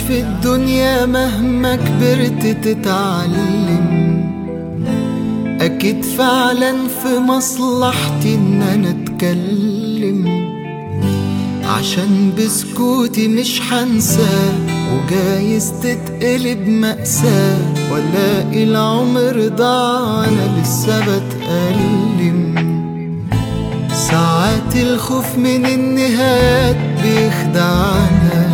في الدنيا مهما كبرت تتعلم أكيد فعلا في مصلحتي إن أنا أتكلم عشان بسكوتي مش حنساه وجايز تتقلب مأساة ولاقي العمر ضاع أنا لسه بتألم ساعات الخوف من النهايات بيخدعنا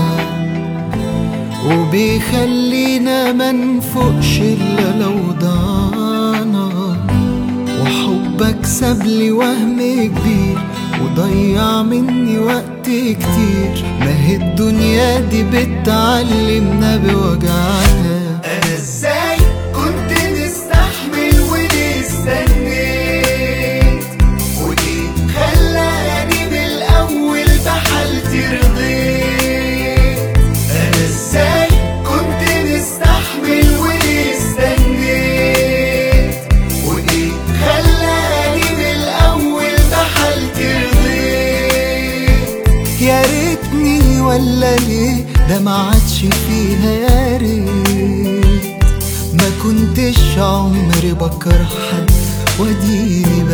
وبيخلينا منفوقش إلا لو ضعنا وحبك سابلي وهم كبير وضيع مني وقت كتير ما هي الدنيا دي بتعلمنا بوجعنا انا ازاي كنت نستحمل وليه استنيت ودي خلاني من الاول بحالتي رضيت انا ازاي كنت نستحمل وليه استنيت ودي خلاني من الاول بحالتي رضيت يا ريتني ولا ليه ده ما عادش فيها يا ريت ما كنتش عمري بكره حد واديني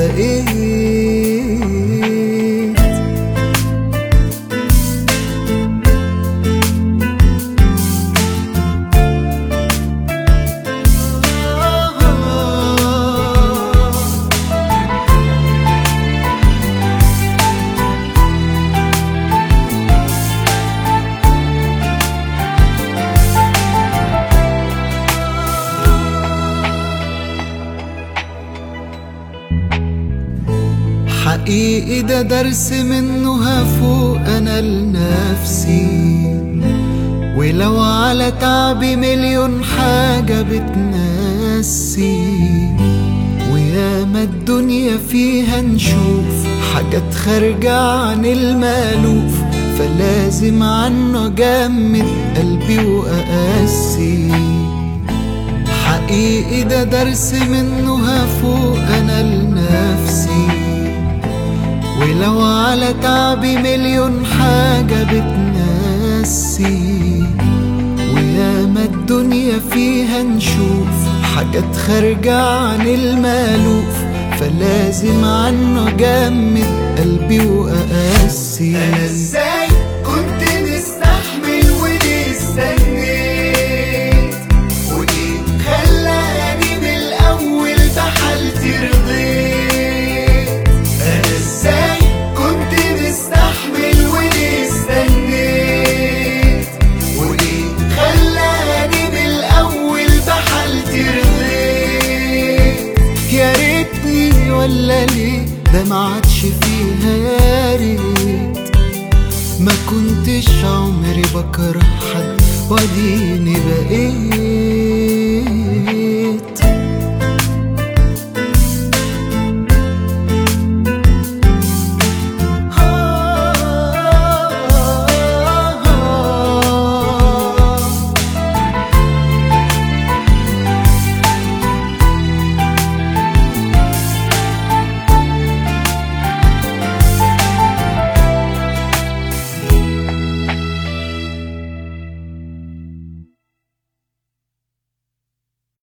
بقيت حقيقي ده درس منه هفوق انا لنفسي ولو على تعبي مليون حاجة بتنسي وياما الدنيا فيها نشوف حاجات خارجة عن المألوف فلازم عنه جمد قلبي وأقاسي حقيقي ده درس منه هفوق انا لنفسي ولو على تعبي مليون حاجة بتنسي وياما الدنيا فيها نشوف حاجات خارجة عن المألوف فلازم عنه جمد قلبي وأقاسي انا ازاي كنت نستحمل وليه استنيت ودي خلاني من الاول بحالتي رضيت انا ازاي كنت نستحمل وليه استنيت ودي خلاني من الاول بحالتي رضيت يا ريتني ولا ليه ده ما عادش فيها يا ريت ما كنتش عمري بكره حد واديني بقيت